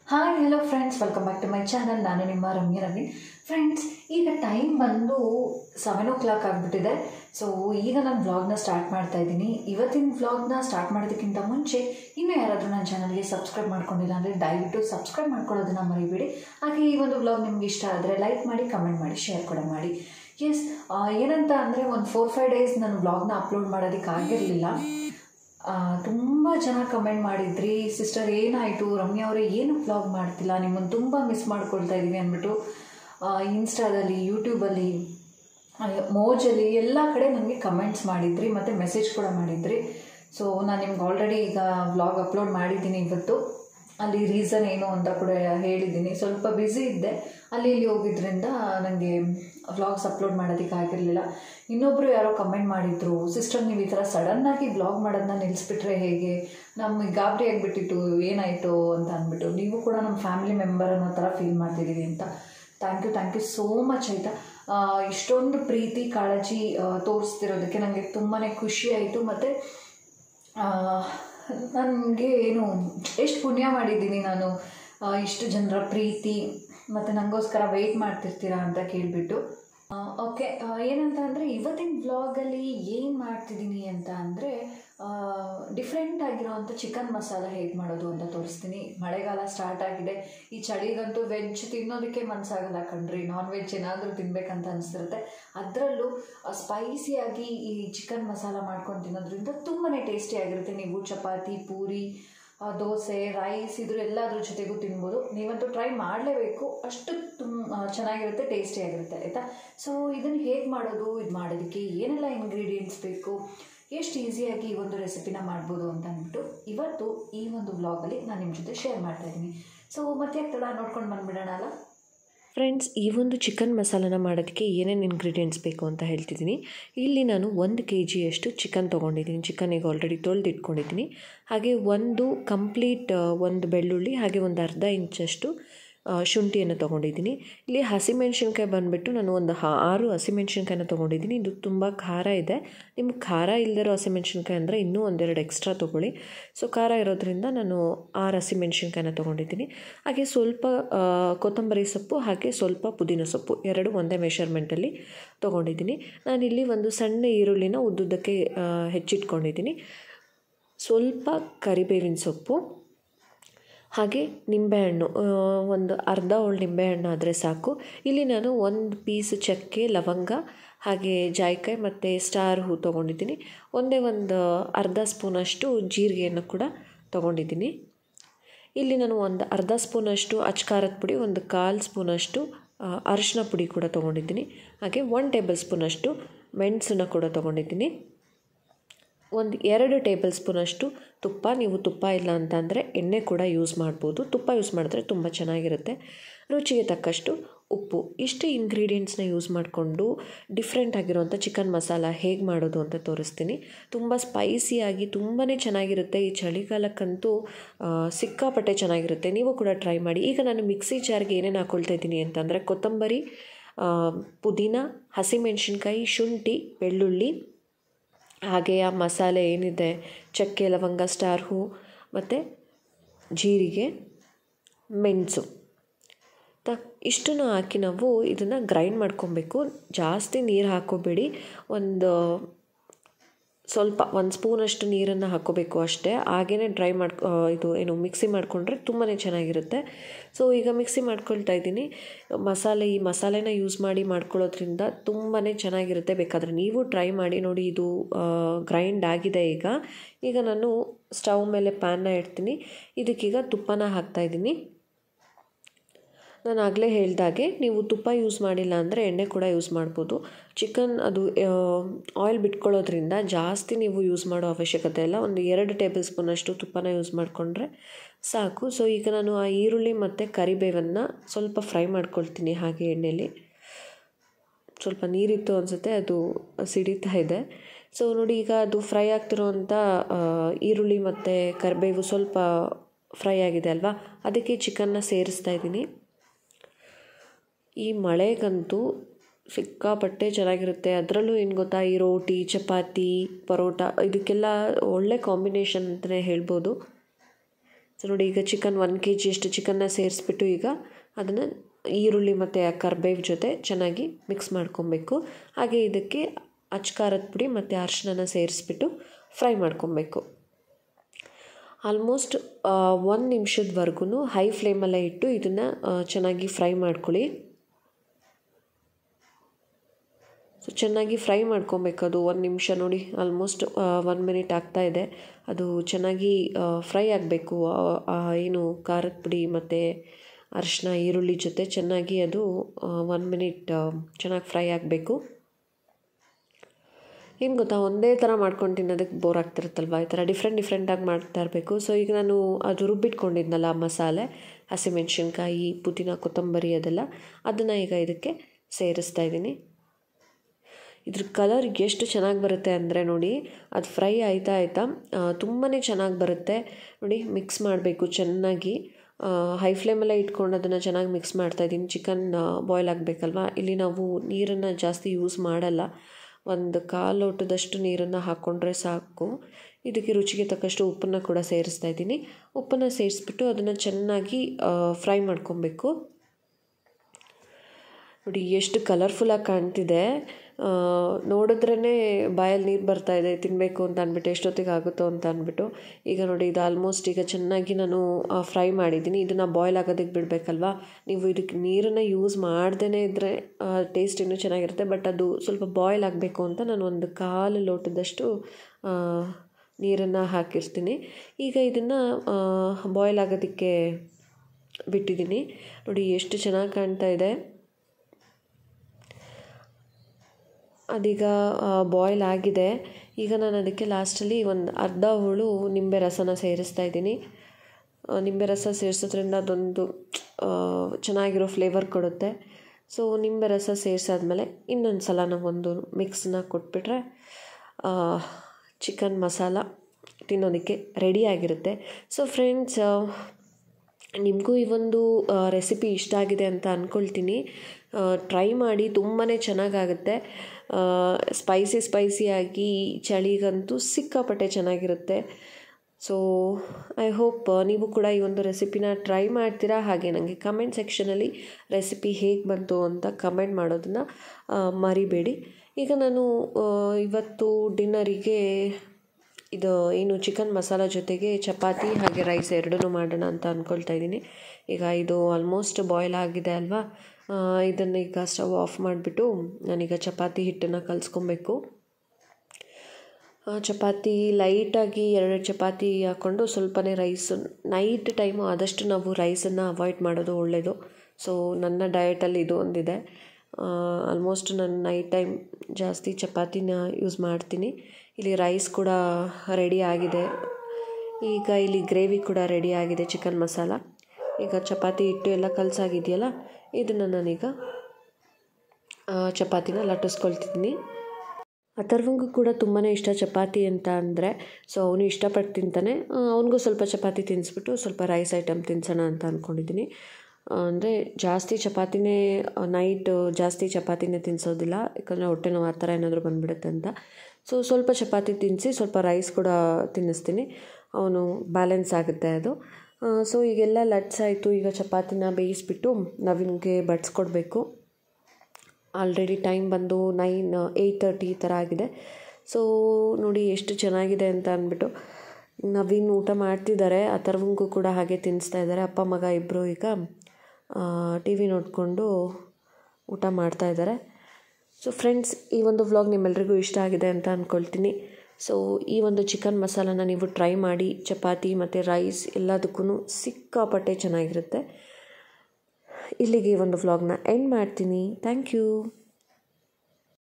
hi hello friends welcome back to my channel ನಾನು ನಿಮ್ಮ Ramya Ravi friends ಈಗ ಟೈಮ್ ಬಂದು ಸೆವೆನ್ ಓ ಕ್ಲಾಕ್ ಆಗಿಬಿಟ್ಟಿದೆ ಸೊ ಈಗ ನಾನು ವ್ಲಾಗ್ನ ಸ್ಟಾರ್ಟ್ ಮಾಡ್ತಾ ಇದ್ದೀನಿ ಇವತ್ತಿನ ವ್ಲಾಗ್ನ ಸ್ಟಾರ್ಟ್ ಮಾಡೋದಕ್ಕಿಂತ ಮುಂಚೆ ಇನ್ನೂ ಯಾರಾದರೂ ನನ್ನ ಚಾನಲ್ಗೆ ಸಬ್ಸ್ಕ್ರೈಬ್ ಮಾಡ್ಕೊಂಡಿಲ್ಲ ಅಂದರೆ ದಯವಿಟ್ಟು ಸಬ್ಸ್ಕ್ರೈಬ್ ಮಾಡ್ಕೊಳ್ಳೋದನ್ನ ಮರಿಬೇಡಿ ಹಾಗೆ ಈ ಒಂದು ವ್ಲಾಗ್ ನಿಮ್ಗೆ ಇಷ್ಟ ಆದರೆ ಲೈಕ್ ಮಾಡಿ ಕಮೆಂಟ್ ಮಾಡಿ ಶೇರ್ ಕೂಡ ಮಾಡಿ ಎಸ್ ಏನಂತ ಅಂದರೆ ಒಂದು ಫೋರ್ ಫೈವ್ ಡೇಸ್ ನಾನು ವ್ಲಾಗ್ನ ಅಪ್ಲೋಡ್ ಮಾಡೋದಕ್ಕೆ ಆಗಿರಲಿಲ್ಲ ತುಂಬ ಚೆನ್ನಾಗಿ ಕಮೆಂಟ್ ಮಾಡಿದ್ರಿ ಸಿಸ್ಟರ್ ಏನಾಯಿತು ರಮ್ಯಾ ಅವರೇ ಏನು ವ್ಲಾಗ್ ಮಾಡ್ತಿಲ್ಲ ನಿಮ್ಮನ್ನು ತುಂಬ ಮಿಸ್ ಮಾಡ್ಕೊಳ್ತಾ ಇದ್ದೀವಿ ಅಂದ್ಬಿಟ್ಟು ಇನ್ಸ್ಟಾದಲ್ಲಿ ಯೂಟ್ಯೂಬಲ್ಲಿ ಮೋಜಲ್ಲಿ ಎಲ್ಲ ಕಡೆ ನನಗೆ ಕಮೆಂಟ್ಸ್ ಮಾಡಿದ್ರಿ ಮತ್ತು ಮೆಸೇಜ್ ಕೂಡ ಮಾಡಿದ್ರಿ ಸೊ ನಾನು ನಿಮ್ಗೆ ಆಲ್ರೆಡಿ ಈಗ ವ್ಲಾಗ್ ಅಪ್ಲೋಡ್ ಮಾಡಿದ್ದೀನಿ ಇವತ್ತು ಅಲ್ಲಿ ರೀಸನ್ ಏನು ಅಂತ ಕೂಡ ಹೇಳಿದ್ದೀನಿ ಸ್ವಲ್ಪ ಬ್ಯುಸಿ ಇದ್ದೆ ಅಲ್ಲಿ ಇಲ್ಲಿ ಹೋಗಿದ್ರಿಂದ ನನಗೆ ವ್ಲಾಗ್ಸ್ ಅಪ್ಲೋಡ್ ಮಾಡೋದಕ್ಕೆ ಆಗಿರಲಿಲ್ಲ ಇನ್ನೊಬ್ಬರು ಯಾರೋ ಕಮೆಂಟ್ ಮಾಡಿದ್ರು ಸಿಸ್ಟರ್ ನೀವು ಈ ಥರ ಸಡನ್ನಾಗಿ ವ್ಲಾಗ್ ಮಾಡೋದನ್ನ ನಿಲ್ಲಿಸ್ಬಿಟ್ರೆ ಹೇಗೆ ನಮಗೆ ಗಾಬರಿ ಆಗಿಬಿಟ್ಟಿತ್ತು ಏನಾಯಿತು ಅಂತ ಅಂದ್ಬಿಟ್ಟು ನೀವು ಕೂಡ ನಮ್ಮ ಫ್ಯಾಮಿಲಿ ಮೆಂಬರ್ ಅನ್ನೋ ಥರ ಫೀಲ್ ಮಾಡ್ತಿದ್ದೀವಿ ಅಂತ thank you thank you so much ಆಯಿತಾ ಇಷ್ಟೊಂದು ಪ್ರೀತಿ ಕಾಳಜಿ ತೋರಿಸ್ತಿರೋದಕ್ಕೆ ನನಗೆ ತುಂಬಾ ಖುಷಿ ಆಯಿತು ಮತ್ತು ನನಗೆ ಏನು ಎಷ್ಟು ಪುಣ್ಯ ಮಾಡಿದ್ದೀನಿ ನಾನು ಇಷ್ಟು ಜನರ ಪ್ರೀತಿ ಮತ್ತು ನನಗೋಸ್ಕರ ವೆಯ್ಟ್ ಮಾಡ್ತಿರ್ತೀರಾ ಅಂತ ಕೇಳಿಬಿಟ್ಟು ಓಕೆ ಏನಂತ ಅಂದರೆ ಇವತ್ತಿನ ವ್ಲಾಗಲ್ಲಿ ಏನು ಮಾಡ್ತಿದ್ದೀನಿ ಅಂತ ಅಂದರೆ ಡಿಫ್ರೆಂಟ್ ಆಗಿರೋವಂಥ ಚಿಕನ್ ಮಸಾಲ ಹೇಗೆ ಮಾಡೋದು ಅಂತ ತೋರಿಸ್ತೀನಿ ಮಳೆಗಾಲ ಸ್ಟಾರ್ಟ್ ಆಗಿದೆ ಈ ಚಳಿಗಂತೂ ವೆಜ್ ತಿನ್ನೋದಕ್ಕೆ ಮನಸ್ಸಾಗಲ್ಲ ಕಣ್ರಿ ನಾನ್ ವೆಜ್ ಏನಾದರೂ ತಿನ್ನಬೇಕಂತ ಅನಿಸ್ತಿರುತ್ತೆ ಅದರಲ್ಲೂ ಸ್ಪೈಸಿಯಾಗಿ ಈ ಚಿಕನ್ ಮಸಾಲ ಮಾಡ್ಕೊಂಡು ತಿನ್ನೋದ್ರಿಂದ ತುಂಬಾ ಟೇಸ್ಟಿಯಾಗಿರುತ್ತೆ ನೀವು ಚಪಾತಿ ಪೂರಿ ದೋಸೆ ರೈಸ್ ಇದ್ರ ಎಲ್ಲದ್ರ ಜೊತೆಗೂ ತಿನ್ಬೋದು ನೀವಂತೂ ಟ್ರೈ ಮಾಡಲೇಬೇಕು ಅಷ್ಟು ತುಂಬ ಚೆನ್ನಾಗಿರುತ್ತೆ ಟೇಸ್ಟಿಯಾಗಿರುತ್ತೆ ಆಯಿತಾ ಸೊ ಇದನ್ನು ಹೇಗೆ ಮಾಡೋದು ಇದು ಮಾಡೋದಕ್ಕೆ ಏನೆಲ್ಲ ಇಂಗ್ರೀಡಿಯೆಂಟ್ಸ್ ಬೇಕು ಎಷ್ಟು ಈಸಿಯಾಗಿ ಈ ಒಂದು ರೆಸಿಪಿನ ಮಾಡ್ಬೋದು ಅಂತ ಅಂದ್ಬಿಟ್ಟು ಇವತ್ತು ಈ ಒಂದು ವ್ಲಾಗಲ್ಲಿ ನಾನು ನಿಮ್ಮ ಜೊತೆ ಶೇರ್ ಮಾಡ್ತಾ ಇದ್ದೀನಿ ಸೊ ಮತ್ತೆ ತಡ ನೋಡ್ಕೊಂಡು ಬಂದುಬಿಡೋಣ ಅಲ್ಲ ಫ್ರೆಂಡ್ಸ್ ಈ ಒಂದು ಚಿಕನ್ ಮಸಾಲನ ಮಾಡೋದಕ್ಕೆ ಏನೇನು ಇಂಗ್ರೀಡಿಯೆಂಟ್ಸ್ ಬೇಕು ಅಂತ ಹೇಳ್ತಿದ್ದೀನಿ ಇಲ್ಲಿ ನಾನು ಒಂದು ಕೆ ಜಿಯಷ್ಟು ಚಿಕನ್ ತೊಗೊಂಡಿದ್ದೀನಿ ಚಿಕನ್ ಈಗ ಆಲ್ರೆಡಿ ತೊಳೆದು ಇಟ್ಕೊಂಡಿದ್ದೀನಿ ಹಾಗೆ ಒಂದು ಕಂಪ್ಲೀಟ್ ಒಂದು ಬೆಳ್ಳುಳ್ಳಿ ಹಾಗೆ ಒಂದು ಅರ್ಧ ಇಂಚಷ್ಟು ಶುಂಠಿಯನ್ನು ತೊಗೊಂಡಿದ್ದೀನಿ ಇಲ್ಲಿ ಹಸಿಮೆಣ್ಸಿನ್ಕಾಯಿ ಬಂದುಬಿಟ್ಟು ನಾನು ಒಂದು ಆರು ಹಸಿಮೆಣ್ಸಿನ್ಕಾಯಿನ ತೊಗೊಂಡಿದ್ದೀನಿ ಇದು ತುಂಬ ಖಾರ ಇದೆ ನಿಮ್ಗೆ ಖಾರ ಇಲ್ಲದಿರೋ ಹಸಿಮೆಣ್ಸಿನ್ಕಾಯಿ ಅಂದರೆ ಇನ್ನೂ ಒಂದೆರಡು ಎಕ್ಸ್ಟ್ರಾ ತೊಗೊಳ್ಳಿ ಸೊ ಖಾರ ಇರೋದ್ರಿಂದ ನಾನು ಆರು ಹಸಿಮೆಣ್ಸಿನ್ಕಾಯಿನ ತೊಗೊಂಡಿದ್ದೀನಿ ಹಾಗೆ ಸ್ವಲ್ಪ ಕೊತ್ತಂಬರಿ ಸೊಪ್ಪು ಹಾಗೆ ಸ್ವಲ್ಪ ಪುದೀನ ಸೊಪ್ಪು ಎರಡು ಒಂದೇ ಮೆಷರ್ಮೆಂಟಲ್ಲಿ ತೊಗೊಂಡಿದ್ದೀನಿ ನಾನಿಲ್ಲಿ ಒಂದು ಸಣ್ಣ ಈರುಳ್ಳಿನ ಉದ್ದುದ್ದಕ್ಕೆ ಹೆಚ್ಚಿಟ್ಕೊಂಡಿದ್ದೀನಿ ಸ್ವಲ್ಪ ಕರಿಬೇವಿನ ಸೊಪ್ಪು ಹಾಗೆ ನಿಂಬೆಹಣ್ಣು ಒಂದು ಅರ್ಧ ಹೋಳು ನಿಂಬೆಹಣ್ಣು ಆದರೆ ಸಾಕು ಇಲ್ಲಿ ನಾನು ಒಂದು ಪೀಸ್ ಚಕ್ಕೆ ಲವಂಗ ಹಾಗೆ ಜಾಯ್ಕಾಯಿ ಮತ್ತು ಸ್ಟಾರ್ ಹೂ ತೊಗೊಂಡಿದ್ದೀನಿ ಒಂದೇ ಒಂದು ಅರ್ಧ ಸ್ಪೂನಷ್ಟು ಜೀರಿಗೆಯನ್ನು ಕೂಡ ತೊಗೊಂಡಿದ್ದೀನಿ ಇಲ್ಲಿ ನಾನು ಒಂದು ಅರ್ಧ ಸ್ಪೂನಷ್ಟು ಅಚ್ಕಾರದ ಪುಡಿ ಒಂದು ಕಾಲು ಸ್ಪೂನಷ್ಟು ಅರಿಶಿನ ಪುಡಿ ಕೂಡ ತೊಗೊಂಡಿದ್ದೀನಿ ಹಾಗೆ ಒನ್ ಟೇಬಲ್ ಸ್ಪೂನಷ್ಟು ಮೆಣಸನ್ನು ಕೂಡ ತೊಗೊಂಡಿದ್ದೀನಿ ಒಂದು ಎರಡು ಟೇಬಲ್ ಸ್ಪೂನಷ್ಟು ತುಪ್ಪ ನೀವು ತುಪ್ಪ ಇಲ್ಲ ಅಂತಂದರೆ ಎಣ್ಣೆ ಕೂಡ ಯೂಸ್ ಮಾಡ್ಬೋದು ತುಪ್ಪ ಯೂಸ್ ಮಾಡಿದ್ರೆ ತುಂಬ ಚೆನ್ನಾಗಿರುತ್ತೆ ರುಚಿಗೆ ತಕ್ಕಷ್ಟು ಉಪ್ಪು ಇಷ್ಟು ಇಂಗ್ರೀಡಿಯೆಂಟ್ಸ್ನ ಯೂಸ್ ಮಾಡಿಕೊಂಡು ಡಿಫ್ರೆಂಟ್ ಆಗಿರೋಂಥ ಚಿಕನ್ ಮಸಾಲ ಹೇಗೆ ಮಾಡೋದು ಅಂತ ತೋರಿಸ್ತೀನಿ ತುಂಬ ಸ್ಪೈಸಿಯಾಗಿ ತುಂಬಾ ಚೆನ್ನಾಗಿರುತ್ತೆ ಈ ಚಳಿಗಾಲಕ್ಕಂತೂ ಸಿಕ್ಕಾಪಟ್ಟೆ ಚೆನ್ನಾಗಿರುತ್ತೆ ನೀವು ಕೂಡ ಟ್ರೈ ಮಾಡಿ ಈಗ ನಾನು ಮಿಕ್ಸಿ ಜಾರ್ಗೆ ಏನೇನು ಹಾಕ್ಕೊಳ್ತಾ ಇದ್ದೀನಿ ಅಂತಂದರೆ ಕೊತ್ತಂಬರಿ ಪುದೀನ ಹಸಿಮೆಣ್ಸಿನ್ಕಾಯಿ ಶುಂಠಿ ಬೆಳ್ಳುಳ್ಳಿ ಹಾಗೆ ಆ ಮಸಾಲೆ ಏನಿದೆ ಚಕ್ಕೆ ಲವಂಗ ಸ್ಟಾರ್ ಹೂ ಮತ್ತು ಜೀರಿಗೆ ಮೆಣಸು ತ ಇಷ್ಟನ್ನು ಹಾಕಿ ನಾವು ಇದನ್ನು ಗ್ರೈಂಡ್ ಮಾಡ್ಕೊಬೇಕು ಜಾಸ್ತಿ ನೀರು ಹಾಕೋಬೇಡಿ ಒಂದು ಸ್ವಲ್ಪ ಒಂದು ಸ್ಪೂನಷ್ಟು ನೀರನ್ನು ಹಾಕ್ಕೋಬೇಕು ಅಷ್ಟೇ ಹಾಗೇ ಡ್ರೈ ಮಾಡ್ಕೊ ಇದು ಏನು ಮಿಕ್ಸಿ ಮಾಡಿಕೊಂಡ್ರೆ ತುಂಬಾ ಚೆನ್ನಾಗಿರುತ್ತೆ ಸೊ ಈಗ ಮಿಕ್ಸಿ ಮಾಡ್ಕೊಳ್ತಾ ಇದ್ದೀನಿ ಮಸಾಲೆ ಈ ಮಸಾಲೆನ ಯೂಸ್ ಮಾಡಿ ಮಾಡ್ಕೊಳ್ಳೋದ್ರಿಂದ ತುಂಬಾ ಚೆನ್ನಾಗಿರುತ್ತೆ ಬೇಕಾದರೆ ನೀವು ಟ್ರೈ ಮಾಡಿ ನೋಡಿ ಇದು ಗ್ರೈಂಡ್ ಆಗಿದೆ ಈಗ ಈಗ ನಾನು ಸ್ಟವ್ ಮೇಲೆ ಪ್ಯಾನ್ನ ಇಡ್ತೀನಿ ಇದಕ್ಕೀಗ ತುಪ್ಪನ ಹಾಕ್ತಾಯಿದ್ದೀನಿ ನಾನು ಆಗಲೇ ಹೇಳ್ದಾಗೆ ನೀವು ತುಪ್ಪ ಯೂಸ್ ಮಾಡಿಲ್ಲ ಅಂದರೆ ಎಣ್ಣೆ ಕೂಡ ಯೂಸ್ ಮಾಡ್ಬೋದು ಚಿಕನ್ ಅದು ಆಯಿಲ್ ಬಿಟ್ಕೊಳ್ಳೋದ್ರಿಂದ ಜಾಸ್ತಿ ನೀವು ಯೂಸ್ ಮಾಡೋ ಅವಶ್ಯಕತೆ ಇಲ್ಲ ಒಂದು ಎರಡು ಟೇಬಲ್ ಸ್ಪೂನಷ್ಟು ತುಪ್ಪನ ಯೂಸ್ ಮಾಡಿಕೊಂಡ್ರೆ ಸಾಕು ಸೊ ಈಗ ನಾನು ಆ ಈರುಳ್ಳಿ ಮತ್ತು ಕರಿಬೇವನ್ನು ಸ್ವಲ್ಪ ಫ್ರೈ ಮಾಡ್ಕೊಳ್ತೀನಿ ಹಾಗೆ ಎಣ್ಣೆಯಲ್ಲಿ ಸ್ವಲ್ಪ ನೀರಿತ್ತು ಅನಿಸುತ್ತೆ ಅದು ಸಿಡಿತಾ ಇದೆ ಸೊ ನೋಡಿ ಈಗ ಅದು ಫ್ರೈ ಆಗ್ತಿರೋವಂಥ ಈರುಳ್ಳಿ ಮತ್ತು ಕರಿಬೇವು ಸ್ವಲ್ಪ ಫ್ರೈ ಆಗಿದೆ ಅಲ್ವಾ ಅದಕ್ಕೆ ಚಿಕನ್ನ ಸೇರಿಸ್ತಾ ಇದ್ದೀನಿ ಈ ಮಳೆಗಂತೂ ಸಿಕ್ಕಾಪಟ್ಟೆ ಚೆನ್ನಾಗಿರುತ್ತೆ ಅದರಲ್ಲೂ ಏನು ಗೊತ್ತಾ ಈ ರೋಟಿ ಚಪಾತಿ ಪರೋಟ ಇದಕ್ಕೆಲ್ಲ ಒಳ್ಳೆ ಕಾಂಬಿನೇಷನ್ ಅಂತಲೇ ಹೇಳ್ಬೋದು ಸೊ ನೋಡಿ ಈಗ ಚಿಕನ್ ಒನ್ ಕೆ ಜಿಯಷ್ಟು ಚಿಕನ್ನ ಸೇರಿಸ್ಬಿಟ್ಟು ಈಗ ಅದನ್ನು ಈರುಳ್ಳಿ ಮತ್ತು ಕರ್ಬೇವು ಜೊತೆ ಚೆನ್ನಾಗಿ ಮಿಕ್ಸ್ ಮಾಡ್ಕೊಬೇಕು ಹಾಗೆ ಇದಕ್ಕೆ ಅಚ್ಕಾರದ ಪುಡಿ ಮತ್ತು ಅರಿಶಿನ ಸೇರಿಸ್ಬಿಟ್ಟು ಫ್ರೈ ಮಾಡ್ಕೊಬೇಕು ಆಲ್ಮೋಸ್ಟ್ ಒಂದು ನಿಮಿಷದವರೆಗೂ ಹೈ ಫ್ಲೇಮಲ್ಲೇ ಇಟ್ಟು ಇದನ್ನು ಚೆನ್ನಾಗಿ ಫ್ರೈ ಮಾಡ್ಕೊಳ್ಳಿ ಸೊ ಚೆನ್ನಾಗಿ ಫ್ರೈ ಮಾಡ್ಕೊಬೇಕು ಅದು ಒಂದು ನಿಮಿಷ ನೋಡಿ ಆಲ್ಮೋಸ್ಟ್ ಒನ್ ಮಿನಿಟ್ ಆಗ್ತಾ ಇದೆ ಅದು ಚೆನ್ನಾಗಿ ಫ್ರೈ ಆಗಬೇಕು ಏನು ಖಾರದ ಪುಡಿ ಮತ್ತು ಅರಿಶಿನ ಈರುಳ್ಳಿ ಜೊತೆ ಚೆನ್ನಾಗಿ ಅದು ಒನ್ ಮಿನಿಟ್ ಚೆನ್ನಾಗಿ ಫ್ರೈ ಆಗಬೇಕು ಏನು ಗೊತ್ತಾ ಒಂದೇ ಥರ ಮಾಡ್ಕೊಂಡು ತಿನ್ನೋದಕ್ಕೆ ಬೋರ್ ಆಗ್ತಿರುತ್ತಲ್ವ ಈ ಥರ ಡಿಫ್ರೆಂಟ್ ಡಿಫ್ರೆಂಟಾಗಿ ಮಾಡ್ತಾ ಇರಬೇಕು ಸೊ ಈಗ ನಾನು ಅದು ರುಬ್ಬಿಟ್ಕೊಂಡಿದ್ನಲ್ಲ ಮಸಾಲೆ ಹಸಿಮೆಣ್ಸಿನ್ಕಾಯಿ ಪುದೀನ ಕೊತ್ತಂಬರಿ ಅದೆಲ್ಲ ಅದನ್ನು ಈಗ ಇದಕ್ಕೆ ಸೇರಿಸ್ತಾ ಇದ್ದೀನಿ ಇದ್ರ ಕಲರ್ ಎಷ್ಟು ಚೆನ್ನಾಗಿ ಬರುತ್ತೆ ಅಂದರೆ ನೋಡಿ ಅದು ಫ್ರೈ ಆಯ್ತಾ ಆಯಿತಾ ತುಂಬಾ ಚೆನ್ನಾಗಿ ಬರುತ್ತೆ ನೋಡಿ ಮಿಕ್ಸ್ ಮಾಡಬೇಕು ಚೆನ್ನಾಗಿ ಹೈ ಫ್ಲೇಮಲ್ಲೇ ಇಟ್ಕೊಂಡು ಅದನ್ನು ಚೆನ್ನಾಗಿ ಮಿಕ್ಸ್ ಮಾಡ್ತಾಯಿದ್ದೀನಿ ಚಿಕನ್ ಬಾಯ್ಲ್ ಆಗಬೇಕಲ್ವ ಇಲ್ಲಿ ನಾವು ನೀರನ್ನು ಜಾಸ್ತಿ ಯೂಸ್ ಮಾಡಲ್ಲ ಒಂದು ಕಾಲು ಲೋಟದಷ್ಟು ನೀರನ್ನು ಹಾಕ್ಕೊಂಡ್ರೆ ಸಾಕು ಇದಕ್ಕೆ ರುಚಿಗೆ ತಕ್ಕಷ್ಟು ಉಪ್ಪನ್ನು ಕೂಡ ಸೇರಿಸ್ತಾ ಇದ್ದೀನಿ ಉಪ್ಪನ್ನು ಸೇರಿಸ್ಬಿಟ್ಟು ಅದನ್ನು ಚೆನ್ನಾಗಿ ಫ್ರೈ ಮಾಡ್ಕೊಬೇಕು ನೋಡಿ ಎಷ್ಟು ಕಲರ್ಫುಲ್ಲಾಗಿ ಕಾಣ್ತಿದೆ ನೋಡಿದ್ರೇ ಬಾಯಲ್ಲಿ ನೀರು ಬರ್ತಾ ಇದೆ ತಿನ್ನಬೇಕು ಅಂತ ಅಂದ್ಬಿಟ್ಟು ಎಷ್ಟೊತ್ತಿಗೆ ಆಗುತ್ತೋ ಅಂತ ಅಂದ್ಬಿಟ್ಟು ಈಗ ನೋಡಿ ಇದು ಆಲ್ಮೋಸ್ಟ್ ಈಗ ಚೆನ್ನಾಗಿ ನಾನು ಫ್ರೈ ಮಾಡಿದ್ದೀನಿ ಇದನ್ನು ಬಾಯ್ಲ್ ಆಗೋದಕ್ಕೆ ಬಿಡಬೇಕಲ್ವಾ ನೀವು ಇದಕ್ಕೆ ನೀರನ್ನು ಯೂಸ್ ಮಾಡ್ದೇ ಇದ್ದರೆ ಟೇಸ್ಟ್ ಇನ್ನೂ ಚೆನ್ನಾಗಿರುತ್ತೆ ಬಟ್ ಅದು ಸ್ವಲ್ಪ ಬಾಯ್ಲ್ ಆಗಬೇಕು ಅಂತ ನಾನು ಒಂದು ಕಾಲು ಲೋಟದಷ್ಟು ನೀರನ್ನು ಹಾಕಿರ್ತೀನಿ ಈಗ ಇದನ್ನು ಬಾಯ್ಲ್ ಆಗೋದಕ್ಕೆ ಬಿಟ್ಟಿದ್ದೀನಿ ನೋಡಿ ಎಷ್ಟು ಚೆನ್ನಾಗಿ ಕಾಣ್ತಾ ಇದೆ ಅದೀಗ ಬಾಯ್ಲ್ ಆಗಿದೆ ಈಗ ನಾನು ಅದಕ್ಕೆ ಲಾಸ್ಟಲ್ಲಿ ಒಂದು ಅರ್ಧ ಹುಳು ನಿಂಬೆ ರಸನ ಸೇರಿಸ್ತಾ ಇದ್ದೀನಿ ನಿಂಬೆ ರಸ ಸೇರಿಸೋದ್ರಿಂದ ಅದೊಂದು ಚೆನ್ನಾಗಿರೋ ಫ್ಲೇವರ್ ಕೊಡುತ್ತೆ ಸೊ ನಿಂಬೆ ರಸ ಸೇರಿಸಾದ್ಮೇಲೆ ಇನ್ನೊಂದು ಸಲ ನಾವೊಂದು ಮಿಕ್ಸನ್ನ ಕೊಟ್ಬಿಟ್ರೆ ಚಿಕನ್ ಮಸಾಲ ತಿನ್ನೋದಕ್ಕೆ ರೆಡಿಯಾಗಿರುತ್ತೆ ಸೊ ಫ್ರೆಂಡ್ಸ್ ನಿಮಗೂ ಈ ಒಂದು ರೆಸಿಪಿ ಇಷ್ಟ ಆಗಿದೆ ಅಂತ ಅಂದ್ಕೊಳ್ತೀನಿ ಟ್ರೈ ಮಾಡಿ ತುಂಬಾ ಚೆನ್ನಾಗಾಗುತ್ತೆ ಸ್ಪೈಸಿ ಸ್ಪೈಸಿಯಾಗಿ ಚಳಿಗಂತೂ ಸಿಕ್ಕಾಪಟ್ಟೆ ಚೆನ್ನಾಗಿರುತ್ತೆ ಸೊ ಐ ಹೋಪ್ ನೀವು ಕೂಡ ಈ ಒಂದು ರೆಸಿಪಿನ ಟ್ರೈ ಮಾಡ್ತೀರಾ ಹಾಗೆ ನನಗೆ ಕಮೆಂಟ್ ಸೆಕ್ಷನಲ್ಲಿ ರೆಸಿಪಿ ಹೇಗೆ ಬಂತು ಅಂತ ಕಮೆಂಟ್ ಮಾಡೋದನ್ನು ಮರಿಬೇಡಿ ಈಗ ನಾನು ಇವತ್ತು ಡಿನ್ನರಿಗೆ ಇದು ಏನು ಚಿಕನ್ ಮಸಾಲ ಜೊತೆಗೆ ಚಪಾತಿ ಹಾಗೆ ರೈಸ್ ಎರಡೂ ಮಾಡೋಣ ಅಂತ ಅಂದ್ಕೊಳ್ತಾ ಇದ್ದೀನಿ ಈಗ ಇದು ಆಲ್ಮೋಸ್ಟ್ ಬಾಯ್ಲ್ ಆಗಿದೆ ಅಲ್ವಾ ಇದನ್ನು ಈಗ ಸ್ಟವ್ ಆಫ್ ಮಾಡಿಬಿಟ್ಟು ನಾನೀಗ ಚಪಾತಿ ಹಿಟ್ಟನ್ನು ಕಲಿಸ್ಕೊಬೇಕು ಚಪಾತಿ ಲೈಟಾಗಿ ಎರಡು ಚಪಾತಿ ಹಾಕ್ಕೊಂಡು ಸ್ವಲ್ಪನೇ ರೈಸ್ ನೈಟ್ ಟೈಮು ಆದಷ್ಟು ನಾವು ರೈಸನ್ನು ಅವಾಯ್ಡ್ ಮಾಡೋದು ಒಳ್ಳೆಯದು ಸೊ ನನ್ನ ಡಯಟಲ್ಲಿ ಇದು ಒಂದಿದೆ ಆಲ್ಮೋಸ್ಟ್ ನಾನು ನೈಟ್ ಟೈಮ್ ಜಾಸ್ತಿ ಚಪಾತಿನ ಯೂಸ್ ಮಾಡ್ತೀನಿ ಇಲ್ಲಿ ರೈಸ್ ಕೂಡ ರೆಡಿ ಆಗಿದೆ ಈಗ ಇಲ್ಲಿ ಗ್ರೇವಿ ಕೂಡ ರೆಡಿ ಆಗಿದೆ ಚಿಕನ್ ಮಸಾಲ ಈಗ ಚಪಾತಿ ಹಿಟ್ಟು ಎಲ್ಲ ಕಲಸಾಗಿದೆಯಲ್ಲ ಇದನ್ನು ನಾನೀಗ ಚಪಾತಿನ ಲಟ್ಟಿಸ್ಕೊಳ್ತಿದ್ದೀನಿ ಅಥರ್ವಂಗೂ ಕೂಡ ತುಂಬಾ ಇಷ್ಟ ಚಪಾತಿ ಅಂತ ಅಂದರೆ ಸೊ ಅವನು ಇಷ್ಟಪಟ್ಟು ತಿಂತಾನೆ ಅವನಿಗೂ ಸ್ವಲ್ಪ ಚಪಾತಿ ತಿನ್ನಿಸ್ಬಿಟ್ಟು ಸ್ವಲ್ಪ ರೈಸ್ ಐಟಮ್ ತಿನ್ಸೋಣ ಅಂತ ಅಂದ್ಕೊಂಡಿದ್ದೀನಿ ಅಂದರೆ ಜಾಸ್ತಿ ಚಪಾತಿನೇ ನೈಟ್ ಜಾಸ್ತಿ ಚಪಾತಿನೇ ತಿನ್ನಿಸೋದಿಲ್ಲ ಯಾಕಂದರೆ ಹೊಟ್ಟೆ ನೋವು ಆ ಥರ ಏನಾದರೂ ಬಂದುಬಿಡುತ್ತೆ ಅಂತ ಸೊ ಸ್ವಲ್ಪ ಚಪಾತಿ ತಿನ್ನಿಸಿ ಸ್ವಲ್ಪ ರೈಸ್ ಕೂಡ ತಿನ್ನಿಸ್ತೀನಿ ಅವನು ಬ್ಯಾಲೆನ್ಸ್ ಆಗುತ್ತೆ ಅದು ಸೊ ಈಗೆಲ್ಲ ಲಟ್ಸಾಯಿತು ಈಗ ಚಪಾತಿನ ಬೇಯಿಸ್ಬಿಟ್ಟು ನವಿನ್ಗೆ ಬಡಿಸ್ಕೊಡ್ಬೇಕು ಆಲ್ರೆಡಿ ಟೈಮ್ ಬಂದು ನೈನ್ ಏಯ್ಟ್ ತರ್ಟಿ ಈ ಥರ ಆಗಿದೆ ಸೊ ನೋಡಿ ಎಷ್ಟು ಚೆನ್ನಾಗಿದೆ ಅಂತ ಅಂದ್ಬಿಟ್ಟು ನವೀನ್ ಊಟ ಮಾಡ್ತಿದ್ದಾರೆ ಅಥರ್ವಂಗೂ ಕೂಡ ಹಾಗೆ ತಿನ್ನಿಸ್ತಾ ಇದ್ದಾರೆ ಅಪ್ಪ ಮಗ ಇಬ್ಬರು ಈಗ ಟಿ ವಿ ನೋಡಿಕೊಂಡು ಊಟ ಮಾಡ್ತಾ ಇದ್ದಾರೆ ಸೊ ಫ್ರೆಂಡ್ಸ್ ಈ ಒಂದು ವ್ಲಾಗ್ ನಿಮ್ಮೆಲ್ರಿಗೂ ಇಷ್ಟ ಆಗಿದೆ ಅಂತ ಅಂದ್ಕೊಳ್ತೀನಿ ಸೊ ಈ ಒಂದು ಚಿಕನ್ ಮಸಾಲಾನ ನೀವು ಟ್ರೈ ಮಾಡಿ ಚಪಾತಿ ಮತ್ತು ರೈಸ್ ಎಲ್ಲದಕ್ಕೂ ಸಿಕ್ಕಾಪಟ್ಟೆ ಚೆನ್ನಾಗಿರುತ್ತೆ ಇಲ್ಲಿಗೆ ಈ ಒಂದು ವ್ಲಾಗ್ನ ಎಂಡ್ ಮಾಡ್ತೀನಿ ಥ್ಯಾಂಕ್ ಯು